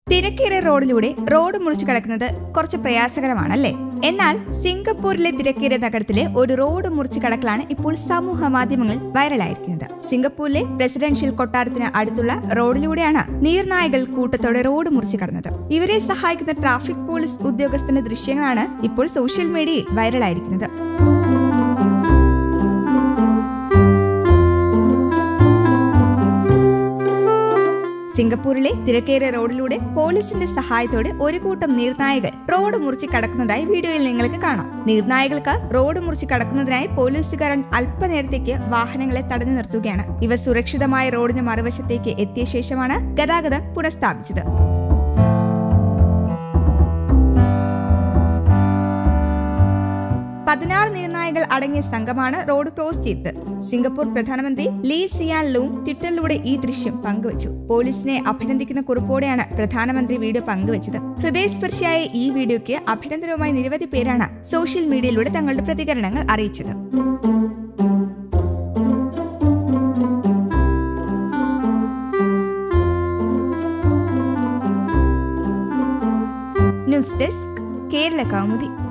തിരക്കേറിയ റോഡിലൂടെ റോഡ് മുറിച്ചു കടക്കുന്നത് കുറച്ച് പ്രയാസകരമാണല്ലേ എന്നാൽ സിംഗപ്പൂരിലെ തിരക്കേറിയ നഗരത്തിലെ ഒരു റോഡ് മുറിച്ചു കടക്കലാണ് ഇപ്പോൾ സമൂഹ മാധ്യമങ്ങളിൽ വൈറലായിരിക്കുന്നത് സിംഗപ്പൂരിലെ പ്രസിഡൻഷ്യൽ കൊട്ടാരത്തിന് അടുത്തുള്ള റോഡിലൂടെയാണ് നീർനായകൾ കൂട്ടത്തോടെ റോഡ് മുറിച്ചു കടന്നത് ഇവരെ സഹായിക്കുന്ന ട്രാഫിക് പോലീസ് ഉദ്യോഗസ്ഥന്റെ ദൃശ്യങ്ങളാണ് ഇപ്പോൾ സോഷ്യൽ മീഡിയയിൽ വൈറലായിരിക്കുന്നത് സിംഗപ്പൂരിലെ തിരക്കേറിയ റോഡിലൂടെ പോലീസിന്റെ സഹായത്തോടെ ഒരു കൂട്ടം നീർനായകൾ റോഡ് മുറിച്ച് കടക്കുന്നതായി വീഡിയോയിൽ നിങ്ങൾക്ക് കാണാം നീർനായകൾക്ക് റോഡ് മുറിച്ച് കടക്കുന്നതിനായി പോലീസുകാരൻ അല്പനേരത്തേക്ക് വാഹനങ്ങളെ തടഞ്ഞു നിർത്തുകയാണ് ഇവ സുരക്ഷിതമായ റോഡിന് മറുവശത്തേക്ക് എത്തിയ ശേഷമാണ് ഗതാഗതം പുനഃസ്ഥാപിച്ചത് പതിനാറ് നീർനായകൾ അടങ്ങിയ സംഘമാണ് റോഡ് ക്രോസ് ചെയ്തത് സിംഗപ്പൂർ പ്രധാനമന്ത്രി ലീ സിയാൻ ലൂങ് ട്വിറ്ററിലൂടെ ഈ ദൃശ്യം പങ്കുവച്ചു പോലീസിനെ അഭിനന്ദിക്കുന്ന കുറിപ്പോടെയാണ് പ്രധാനമന്ത്രി വീഡിയോ പങ്കുവച്ചത് ഹൃദയസ്പർശിയായ ഈ വീഡിയോയ്ക്ക് അഭിനന്ദനവുമായി നിരവധി പേരാണ് സോഷ്യൽ മീഡിയയിലൂടെ തങ്ങളുടെ പ്രതികരണങ്ങൾ അറിയിച്ചത് ന്യൂസ് ഡെസ്ക് കേരള കൗമുദി